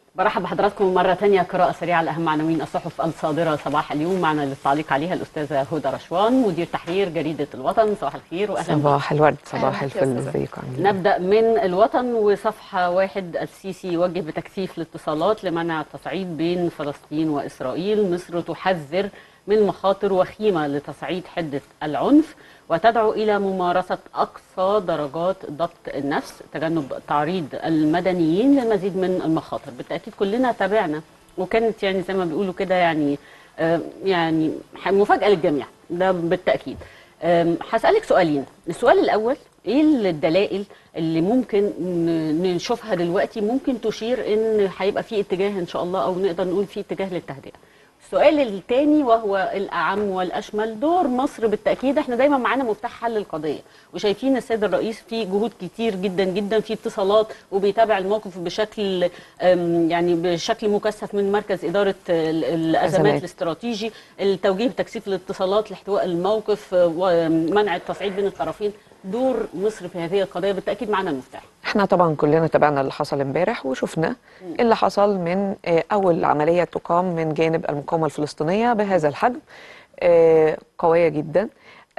برحب بحضراتكم مرة تانية قراءة سريعة لأهم عناوين الصحف الصادرة صباح اليوم معنا للتعليق عليها الأستاذة هدى رشوان مدير تحرير جريدة الوطن صباح الخير وأهلا بك. صباح الورد صباح أهلا بك يا الفل أستاذة. ازيكم عاملين نبدأ من الوطن وصفحة واحد السيسي يوجه بتكثيف الاتصالات لمنع التصعيد بين فلسطين وإسرائيل مصر تحذر من مخاطر وخيمة لتصعيد حدة العنف وتدعو إلى ممارسة أقصى درجات ضبط النفس تجنب تعريض المدنيين للمزيد من المخاطر بالتأكيد كلنا تابعنا وكانت يعني زي ما بيقولوا كده يعني آه، يعني ح- مفاجأة للجميع ده بالتأكيد آم، هسألك سؤالين السؤال الأول ايه الدلائل اللي ممكن ن- نشوفها دلوقتي ممكن تشير ان هيبقى في اتجاه ان شاء الله او نقدر نقول في اتجاه للتهدئه السؤال الثاني وهو الاعم والاشمل دور مصر بالتاكيد احنا دايما معانا مفتاح حل القضيه وشايفين السيد الرئيس في جهود كتير جدا جدا في اتصالات وبيتابع الموقف بشكل أم، يعني بشكل مكثف من مركز اداره ال- الازمات أزمات. الاستراتيجي التوجيه بتكثيف الاتصالات لاحتواء الموقف آه، ومنع التصعيد بين الطرفين دور مصر في هذه القضيه بالتاكيد معنا المفتاح احنا طبعا كلنا تابعنا اللي حصل امبارح وشفنا اللي حصل من آه، اول عمليه تقام من جانب المقاومه الفلسطينيه بهذا الحجم آه، قويه جدا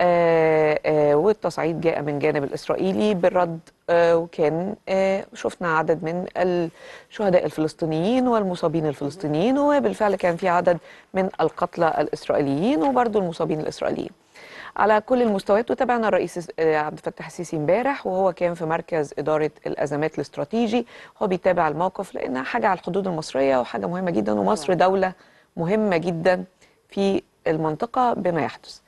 آه، آه، والتصعيد جاء من جانب الاسرائيلي بالرد آه، وكان آه، شفنا عدد من الشهداء الفلسطينيين والمصابين الفلسطينيين وبالفعل كان في عدد من القتلى الاسرائيليين وبرضه المصابين الاسرائيليين على كل المستويات وتابعنا الرئيس آه، عبد الفتاح السيسي امبارح وهو كان في مركز اداره الازمات الاستراتيجي هو بيتابع الموقف لانها حاجه على الحدود المصريه وحاجه مهمه جدا ومصر دوله مهمه جدا في المنطقه بما يحدث.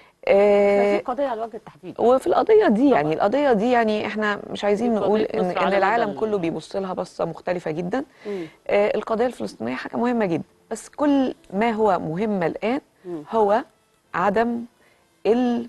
آه، ففي قضيه على وجه التحديد وفي القضيه دي طبعاً. يعني القضيه دي يعني احنا مش عايزين دي نقول قضية ان مصر ان على العالم مدى ال- كله بيبص لها بصه مختلفه جدا مم. آه، القضيه الفلسطينيه حاجه مهمه جدا بس كل ما هو مهم الان مم. هو عدم ال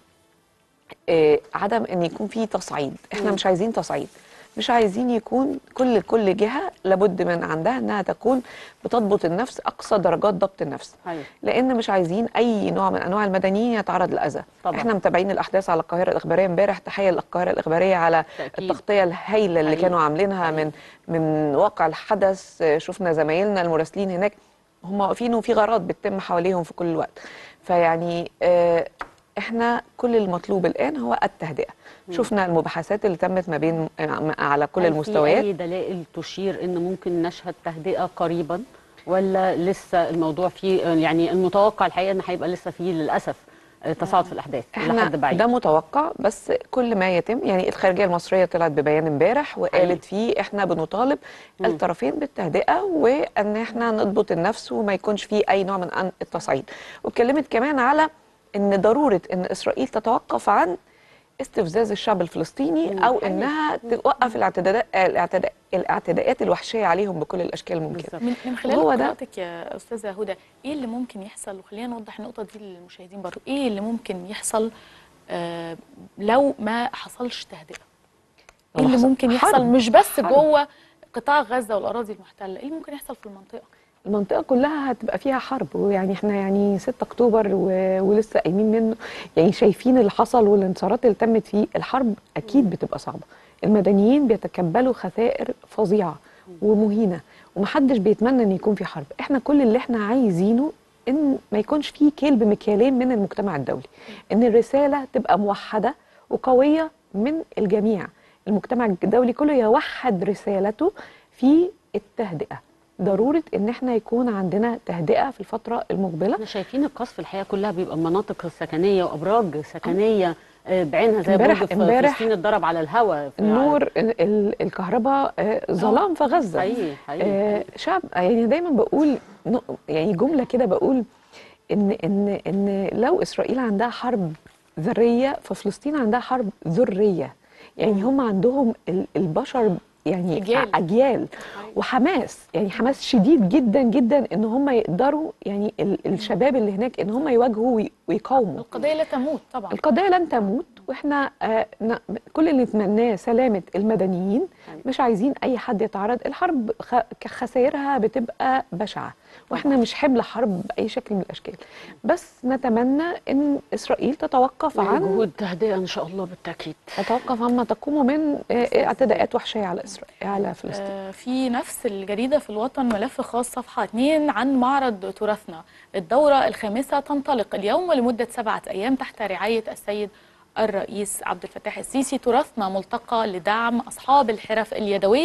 آه، عدم ان يكون في تصعيد احنا مم. مش عايزين تصعيد مش عايزين يكون كل كل جهه لابد من عندها انها تكون بتضبط النفس اقصى درجات ضبط النفس أيوة. لان مش عايزين اي نوع من انواع المدنيين يتعرض للاذى طبعاً. احنا متابعين الاحداث على القاهره الاخباريه امبارح تحيه للقاهره الاخباريه على بالتأكيد. التغطيه الهائله اللي حقيقي. كانوا عاملينها من من واقع الحدث آه، شفنا زمايلنا المراسلين هناك هم واقفين وفي غارات بتتم حواليهم في كل الوقت فيعني آه، احنا كل المطلوب الان هو التهدئه شفنا المباحثات اللي تمت ما بين آه، على كل هل المستويات في اي دلائل تشير ان ممكن نشهد تهدئه قريبا ولا لسه الموضوع فيه يعني المتوقع الحقيقه ان هيبقى لسه فيه للاسف تصاعد في الاحداث احنا لحد بعيد ده متوقع بس كل ما يتم يعني الخارجيه المصريه طلعت ببيان امبارح حقيقي. وقالت فيه احنا بنطالب مم. الطرفين بالتهدئه وان احنا نضبط النفس وما يكونش فيه اي نوع من أن- التصعيد واتكلمت كمان على ان ضروره ان اسرائيل تتوقف عن استفزاز الشعب الفلسطيني مم. او حقيقي. انها توقف الاعتداءات الاعتداء الاعتداءات الوحشيه عليهم بكل الاشكال الممكنه بالظبط. من من خلال هو ده. قراءتك يا استاذه هدى ايه اللي ممكن يحصل وخلينا نوضح النقطه دي للمشاهدين برضو ايه اللي ممكن يحصل آه لو ما حصلش تهدئه ايه لو اللي حصل ممكن يحصل حرب. مش بس حرب. جوه قطاع غزه والاراضي المحتله ايه اللي ممكن يحصل في المنطقه المنطقة كلها هتبقى فيها حرب ويعني احنا يعني 6 اكتوبر و... ولسه قايمين منه يعني شايفين اللي حصل والانتصارات اللي تمت فيه الحرب اكيد بتبقى صعبة المدنيين بيتكبلوا خسائر فظيعة ومهينة ومحدش بيتمنى ان يكون في حرب احنا كل اللي احنا عايزينه ان ما يكونش فيه كيل بمكيالين من المجتمع الدولي ان الرسالة تبقى موحدة وقوية من الجميع المجتمع الدولي كله يوحد رسالته في التهدئة ضرورة ان احنا يكون عندنا تهدئة في الفترة المقبلة احنا شايفين القصف الحقيقه كلها بيبقى مناطق سكنيه وابراج سكنيه آه، بعينها زي امبارح- برج في امبارح فلسطين اتضرب على الهواء في النور ال- ال- الكهرباء آه، ظلام في غزة حقيقي حقيقي آه، شعب يعني دايما بقول نق- يعني جملة كده بقول ان ان ان لو اسرائيل عندها حرب ذرية ففلسطين عندها حرب ذرية يعني هم عندهم ال- البشر يعني أجيال. اجيال وحماس يعني حماس شديد جدا جدا ان هم يقدروا يعني ال- الشباب اللي هناك ان هم يواجهوا وي- ويقاوموا القضيه لا تموت طبعا القضيه لن تموت واحنا آه ن- كل اللي نتمناه سلامه المدنيين أيوة. مش عايزين اي حد يتعرض الحرب خ- خسائرها بتبقى بشعه واحنا مش حمل حرب باي شكل من الاشكال بس نتمنى ان اسرائيل تتوقف عن جهود تهدئه ان شاء الله بالتاكيد تتوقف عما تقوم من آه، اعتداءات وحشيه على اسرائيل على فلسطين آه، في نفس الجريدة في الوطن ملف خاص صفحة 2 عن معرض تراثنا الدورة الخامسة تنطلق اليوم ولمدة سبعة أيام تحت رعاية السيد الرئيس عبد الفتاح السيسي تراثنا ملتقى لدعم أصحاب الحرف اليدوية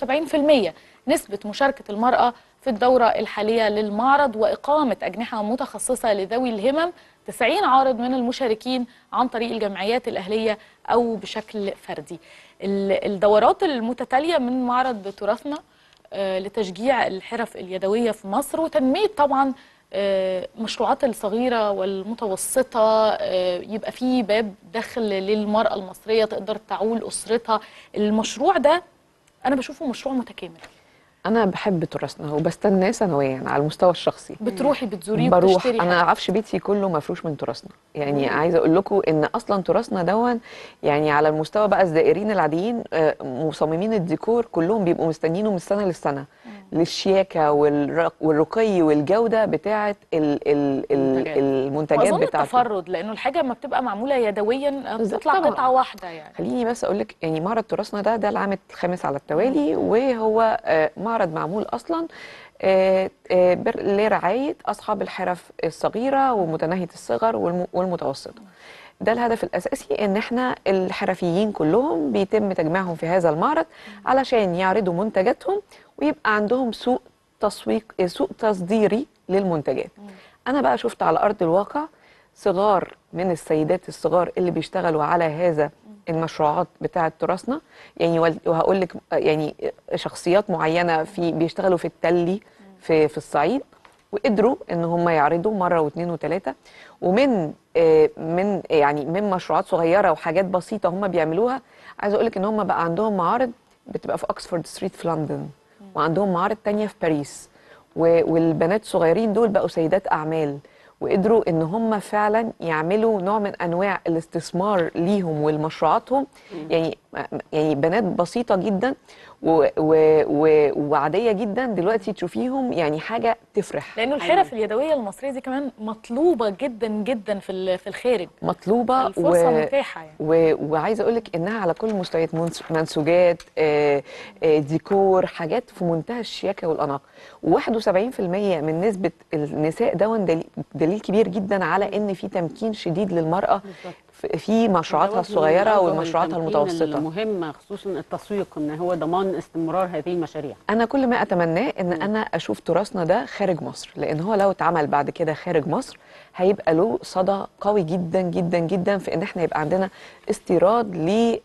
71% نسبة مشاركة المرأة في الدورة الحالية للمعرض وإقامة أجنحة متخصصة لذوي الهمم 90 عارض من المشاركين عن طريق الجمعيات الأهلية أو بشكل فردي ال- الدورات المتتالية من معرض تراثنا آه، لتشجيع الحرف اليدوية في مصر وتنمية طبعا آه، مشروعات الصغيرة والمتوسطة آه، يبقى في باب دخل للمرأة المصرية تقدر تعول أسرتها المشروع ده أنا بشوفه مشروع متكامل انا بحب تراثنا وبستناه سنويا على المستوى الشخصي بتروحي بتزوريه بروح وبتشتري انا حاجة. عفش بيتي كله مفروش من تراثنا يعني عايزه اقول لكم ان اصلا تراثنا دون يعني على المستوى بقى الزائرين العاديين آه، مصممين الديكور كلهم بيبقوا مستنيينه من السنه للسنه للشياكه والرق- والرقي والجوده بتاعه ال ال ال المنتجات. المنتجات وأظن بتاعته التفرد لأنه الحاجة لما بتبقى معمولة يدويا آه، بالظبط بتطلع طبعاً. قطعة واحدة يعني خليني بس اقول لك يعني معرض تراثنا ده ده العام الخامس على التوالي وهو آه، معرض معمول اصلا آه، آه، بر- لرعايه اصحاب الحرف الصغيره ومتناهيه الصغر والم- والمتوسطه ده الهدف الاساسي ان احنا الحرفيين كلهم بيتم تجميعهم في هذا المعرض علشان يعرضوا منتجاتهم ويبقى عندهم سوق تسويق آه، سوق تصديري للمنتجات انا بقى شفت على ارض الواقع صغار من السيدات الصغار اللي بيشتغلوا على هذا المشروعات بتاعه تراثنا يعني وال- وهقول لك يعني شخصيات معينه في بيشتغلوا في التلي في في الصعيد وقدروا ان هم يعرضوا مره واثنين وثلاثه ومن آه، من يعني من مشروعات صغيره وحاجات بسيطه هم بيعملوها عايزه اقول لك ان هم بقى عندهم معارض بتبقى في اوكسفورد ستريت في لندن وعندهم معارض تانية في باريس و- والبنات الصغيرين دول بقوا سيدات اعمال وقدروا ان هم فعلا يعملوا نوع من انواع الاستثمار ليهم ولمشروعاتهم يعني يعني بنات بسيطه جدا و و و وعاديه جدا دلوقتي تشوفيهم يعني حاجه تفرح لأنه الحرف اليدوية المصرية دي كمان مطلوبة جدا جدا في ال- في الخارج مطلوبه الفرصة متاحة يعني و... وعايزه اقول لك انها على كل المستويات منس- منسوجات آه، آه، ديكور حاجات في منتهى الشياكه والاناقه و71% من نسبه النساء دون دليل, دليل كبير جدا على ان في تمكين شديد للمراه بالظبط. في- في مشروعاتها ده وجه من الصغيره أوجه ومشروعاتها التمكين المتوسطه المهمه خصوصا التسويق ان هو ضمان استمرار هذه المشاريع انا كل ما اتمناه ان انا اشوف تراثنا ده خارج مصر لان هو لو اتعمل بعد كده خارج مصر هيبقى له صدى قوي جدا جدا جدا في ان احنا يبقى عندنا استيراد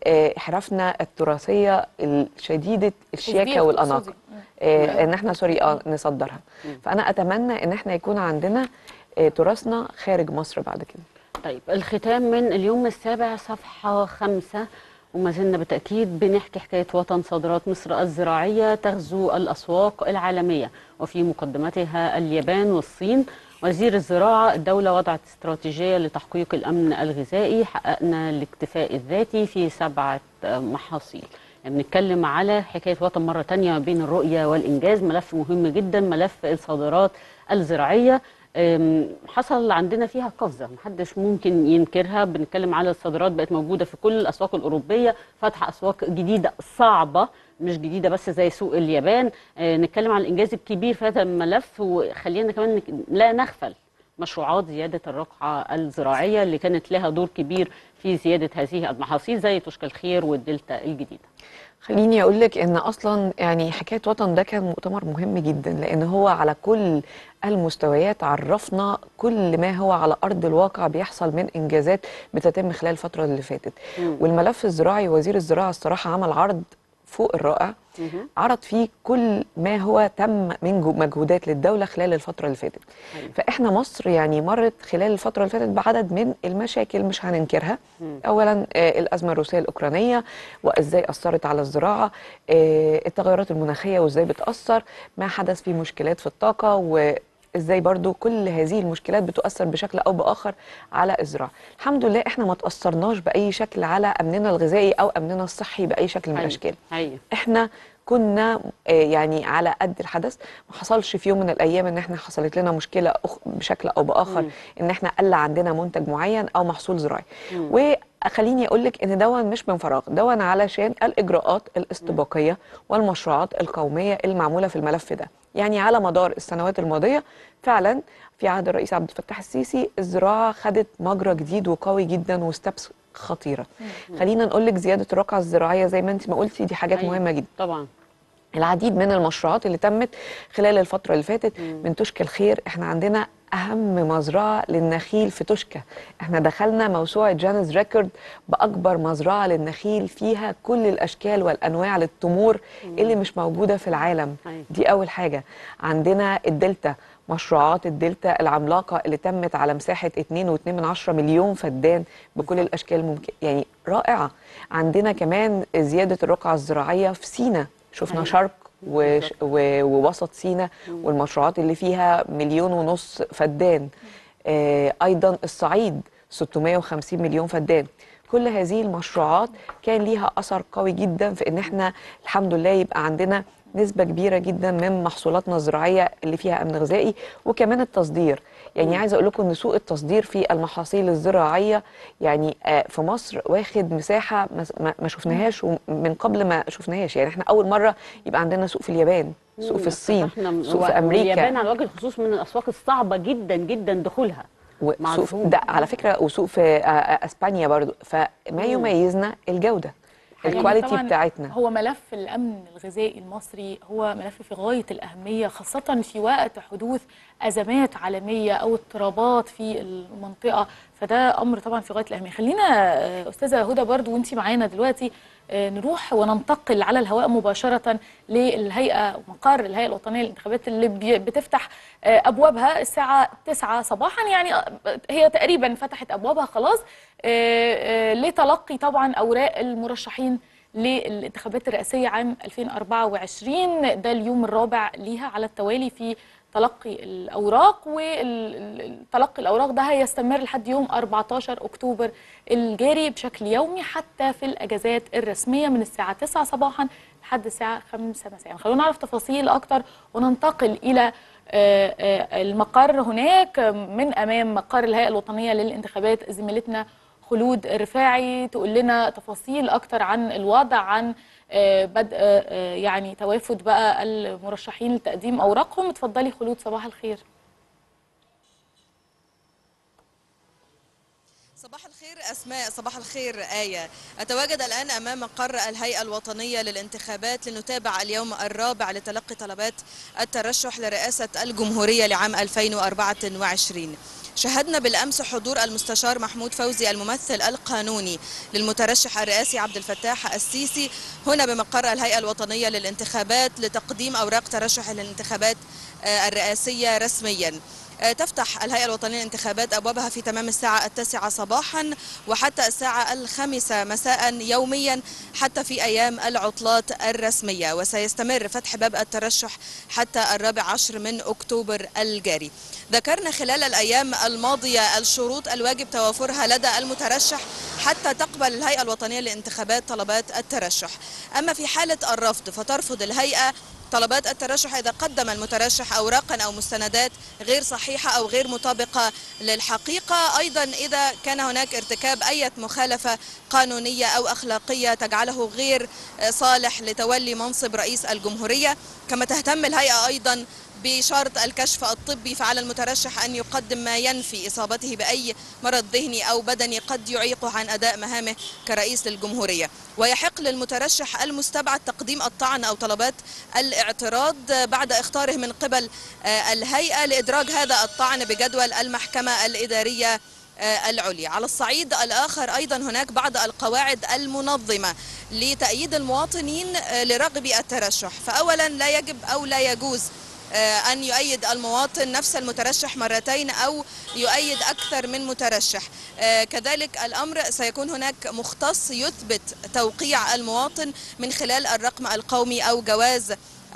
لحرفنا التراثيه الشديده الشياكه تصدير والاناقه تقصدي. مم. آه، ان احنا سوري اه نصدرها فانا اتمنى ان احنا يكون عندنا آه، تراثنا خارج مصر بعد كده طيب الختام من اليوم السابع صفحة خمسة وما زلنا بالتأكيد بنحكي حكاية وطن صادرات مصر الزراعية تغزو الأسواق العالمية وفي مقدمتها اليابان والصين وزير الزراعة الدولة وضعت استراتيجية لتحقيق الأمن الغذائي حققنا الاكتفاء الذاتي في سبعة آه، محاصيل يعني بنتكلم على حكاية وطن مرة تانية بين الرؤية والإنجاز ملف مهم جدا ملف الصادرات الزراعية أم، حصل عندنا فيها قفزه محدش ممكن ينكرها بنتكلم على الصادرات بقت موجوده في كل الاسواق الاوروبيه فاتحه اسواق جديده صعبه مش جديده بس زي سوق اليابان أه، نتكلم عن الانجاز الكبير في هذا الملف وخلينا كمان نك- لا نغفل مشروعات زياده الرقعه الزراعيه اللي كانت لها دور كبير في زياده هذه المحاصيل زي توشكا الخير والدلتا الجديده خليني اقول لك ان اصلا يعني حكايه وطن ده كان مؤتمر مهم جدا لان هو على كل المستويات عرفنا كل ما هو على ارض الواقع بيحصل من انجازات بتتم خلال الفتره اللي فاتت مم. والملف الزراعي وزير الزراعه الصراحه عمل عرض فوق الرائع مهم. عرض فيه كل ما هو تم من جو- مجهودات للدوله خلال الفتره اللي فاتت أيوة. فاحنا مصر يعني مرت خلال الفتره اللي فاتت بعدد من المشاكل مش هننكرها مم. اولا آه، الازمه الروسيه الاوكرانيه وازاي اثرت على الزراعه آه، التغيرات المناخيه وازاي بتاثر ما حدث في مشكلات في الطاقه ازاي برضو كل هذه المشكلات بتؤثر بشكل او باخر على الزراعه الحمد لله احنا ما تاثرناش باي شكل على امننا الغذائي او امننا الصحي باي شكل من حقيقي. الاشكال حقيقي احنا كنا آه، يعني على قد الحدث ما حصلش في يوم من الايام ان احنا حصلت لنا مشكله أخ بشكل او باخر مم. ان احنا قل عندنا منتج معين او محصول زراعي مم. وخليني اقول لك ان دون مش من فراغ دون علشان الاجراءات الاستباقيه والمشروعات القوميه المعموله في الملف ده يعني على مدار السنوات الماضيه فعلا في عهد الرئيس عبد الفتاح السيسي الزراعه خدت مجرى جديد وقوي جدا وستبس خطيره خلينا نقول لك زياده الرقعه الزراعيه زي ما انت ما قلتي دي حاجات أيوة. مهمه جدا طبعا العديد من المشروعات اللي تمت خلال الفترة اللي فاتت من تشكى الخير احنا عندنا أهم مزرعة للنخيل في تشكى احنا دخلنا موسوعة جانز ريكورد بأكبر مزرعة للنخيل فيها كل الأشكال والأنواع للتمور اللي مش موجودة في العالم أيوة. دي أول حاجة عندنا الدلتا مشروعات الدلتا العملاقة اللي تمت على مساحة 2.2 مليون فدان بكل الأشكال ممكن يعني رائعة عندنا كمان زيادة الرقعة الزراعية في سينا شفنا أيوة. شرق وش بالظبط. و- ووسط سينا والمشروعات اللي فيها مليون ونص فدان آه ايضا الصعيد 650 مليون فدان كل هذه المشروعات كان ليها اثر قوي جدا في ان احنا الحمد لله يبقى عندنا نسبة كبيرة جدا من محصولاتنا الزراعية اللي فيها أمن غذائي وكمان التصدير يعني عايزة أقول لكم إن سوق التصدير في المحاصيل الزراعية يعني آه، في مصر واخد مساحة ما- ما- ما شفناهاش ومن قبل ما شفناهاش يعني احنا أول مرة يبقى عندنا سوق في اليابان سوق في الصين فتحنا- سوق في و- أمريكا واليابان على وجه الخصوص من الاسواق الصعبه جدا جدا دخولها وسوق معروفون. ده على فكره وسوق في آه، آه، اسبانيا برضو فما يميزنا الجوده يعني الكواليتي طبعاً بتاعتنا هو ملف الامن الغذائي المصري هو ملف في غايه الاهميه خاصه في وقت حدوث ازمات عالميه او اضطرابات في المنطقه فده امر طبعا في غايه الاهميه خلينا آه، استاذه هدى برضو وانت معانا دلوقتي آه، نروح وننتقل على الهواء مباشره للهيئه مقر الهيئه الوطنيه للانتخابات اللي بي- بتفتح آه، ابوابها الساعه 9 صباحا يعني آه، هي تقريبا فتحت ابوابها خلاص آه، آه، لتلقي طبعا اوراق المرشحين للانتخابات الرئاسيه عام 2024 ده اليوم الرابع ليها على التوالي في تلقي الاوراق وتلقي الاوراق ده هيستمر لحد يوم 14 اكتوبر الجاري بشكل يومي حتى في الاجازات الرسميه من الساعه 9 صباحا لحد الساعه 5 مساء خلونا نعرف تفاصيل اكتر وننتقل الى آه، آه، المقر هناك من امام مقر الهيئه الوطنيه للانتخابات زميلتنا خلود الرفاعي تقول لنا تفاصيل اكتر عن الوضع عن آه، بدء آه، يعني توافد بقى المرشحين لتقديم اوراقهم اتفضلي خلود صباح الخير صباح الخير أسماء صباح الخير آية أتواجد الآن أمام مقر الهيئة الوطنية للانتخابات لنتابع اليوم الرابع لتلقي طلبات الترشح لرئاسة الجمهورية لعام 2024 شهدنا بالأمس حضور المستشار محمود فوزي الممثل القانوني للمترشح الرئاسي عبد الفتاح السيسي هنا بمقر الهيئة الوطنية للانتخابات لتقديم أوراق ترشح للانتخابات آه، الرئاسية رسمياً آه، تفتح الهيئة الوطنية للانتخابات أبوابها في تمام الساعة التاسعة صباحا وحتى الساعة الخامسة مساء يوميا حتى في أيام العطلات الرسمية وسيستمر فتح باب الترشح حتى الرابع عشر من أكتوبر الجاري ذكرنا خلال الأيام الماضية الشروط الواجب توافرها لدى المترشح حتى تقبل الهيئة الوطنية للانتخابات طلبات الترشح أما في حالة الرفض فترفض الهيئة طلبات الترشح إذا قدم المترشح أوراقا أو مستندات غير صحيحة أو غير مطابقة للحقيقة أيضا إذا كان هناك ارتكاب أي مخالفة قانونية أو أخلاقية تجعله غير صالح لتولي منصب رئيس الجمهورية كما تهتم الهيئة أيضا بشرط الكشف الطبي فعلى المترشح أن يقدم ما ينفي إصابته بأي مرض ذهني أو بدني قد يعيقه عن أداء مهامه كرئيس للجمهورية ويحق للمترشح المستبعد تقديم الطعن أو طلبات الاعتراض بعد اختاره من قبل آه، الهيئة لإدراج هذا الطعن بجدول المحكمة الإدارية آه، العليا على الصعيد الآخر أيضا هناك بعض القواعد المنظمة لتأييد المواطنين آه، لرغب الترشح فأولا لا يجب أو لا يجوز آه، أن يؤيد المواطن نفس المترشح مرتين أو يؤيد أكثر من مترشح آه، كذلك الأمر سيكون هناك مختص يثبت توقيع المواطن من خلال الرقم القومي أو جواز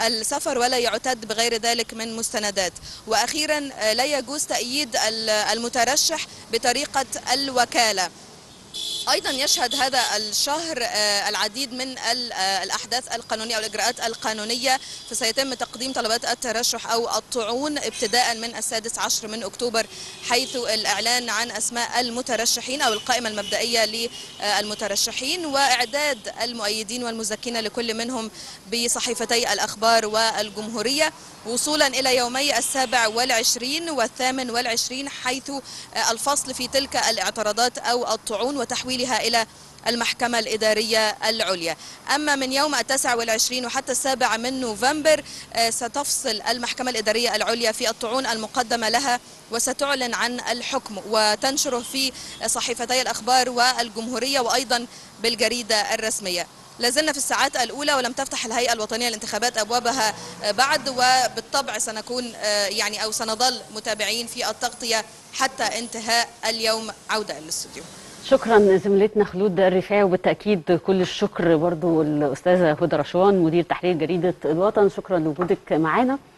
السفر ولا يعتد بغير ذلك من مستندات وأخيرا لا يجوز تأييد المترشح بطريقة الوكالة ايضا يشهد هذا الشهر العديد من الاحداث القانونيه او الاجراءات القانونيه فسيتم تقديم طلبات الترشح او الطعون ابتداء من السادس عشر من اكتوبر حيث الاعلان عن اسماء المترشحين او القائمه المبدئيه للمترشحين واعداد المؤيدين والمزكين لكل منهم بصحيفتي الاخبار والجمهوريه وصولا الى يومي السابع والعشرين والثامن والعشرين حيث الفصل في تلك الاعتراضات او الطعون وتحويلها إلى المحكمة الإدارية العليا أما من يوم التاسع والعشرين وحتى السابع من نوفمبر ستفصل المحكمة الإدارية العليا في الطعون المقدمة لها وستعلن عن الحكم وتنشره في صحيفتي الأخبار والجمهورية وأيضا بالجريدة الرسمية لازلنا في الساعات الأولى ولم تفتح الهيئة الوطنية للانتخابات أبوابها بعد وبالطبع سنكون يعني أو سنظل متابعين في التغطية حتى انتهاء اليوم عودة للاستوديو شكرا زميلتنا خلود الرفاعي وبالتاكيد كل الشكر برضو الاستاذه هدى رشوان مدير تحرير جريده الوطن شكرا لوجودك معانا